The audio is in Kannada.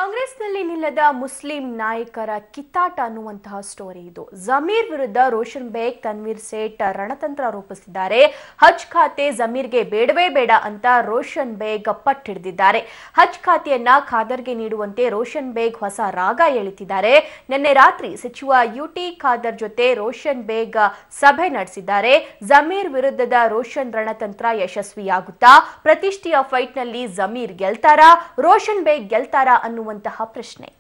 ಕಾಂಗ್ರೆಸ್ನಲ್ಲಿ ನಿಲ್ಲದ ಮುಸ್ಲಿಂ ನಾಯಕರ ಕಿತ್ತಾಟ ಅನ್ನುವಂತಹ ಸ್ಟೋರಿ ಇದು ಜಮೀರ್ ವಿರುದ್ಧ ರೋಷನ್ ಬೇಗ್ ತನ್ವೀರ್ ಸೇಠ್ ರಣತಂತ್ರ ರೂಪಿಸಿದ್ದಾರೆ ಹಜ್ ಖಾತೆ ಜಮೀರ್ಗೆ ಬೇಡವೇ ಬೇಡ ಅಂತ ರೋಷನ್ ಬೇಗ್ ಪಟ್ಟಿಡಿದಿದ್ದಾರೆ ಹಜ್ ಖಾತೆಯನ್ನ ಖಾದರ್ಗೆ ನೀಡುವಂತೆ ರೋಷನ್ ಬೇಗ್ ಹೊಸ ರಾಗ ಎಳಿತಿದ್ದಾರೆ ನಿನ್ನೆ ರಾತ್ರಿ ಸಚಿವ ಯುಟಿ ಖಾದರ್ ಜೊತೆ ರೋಷನ್ ಬೇಗ್ ಸಭೆ ನಡೆಸಿದ್ದಾರೆ ಜಮೀರ್ ವಿರುದ್ಧದ ರೋಷನ್ ರಣತಂತ್ರ ಯಶಸ್ವಿಯಾಗುತ್ತಾ ಪ್ರತಿಷ್ಠೆಯ ಫೈಟ್ನಲ್ಲಿ ಜಮೀರ್ ಗೆಲ್ತಾರಾ ರೋಷನ್ ಬೇಗ್ ಗೆಲ್ತಾರಾ ಅನ್ನುವಂತಹ ಪ್ರಶ್ನೆ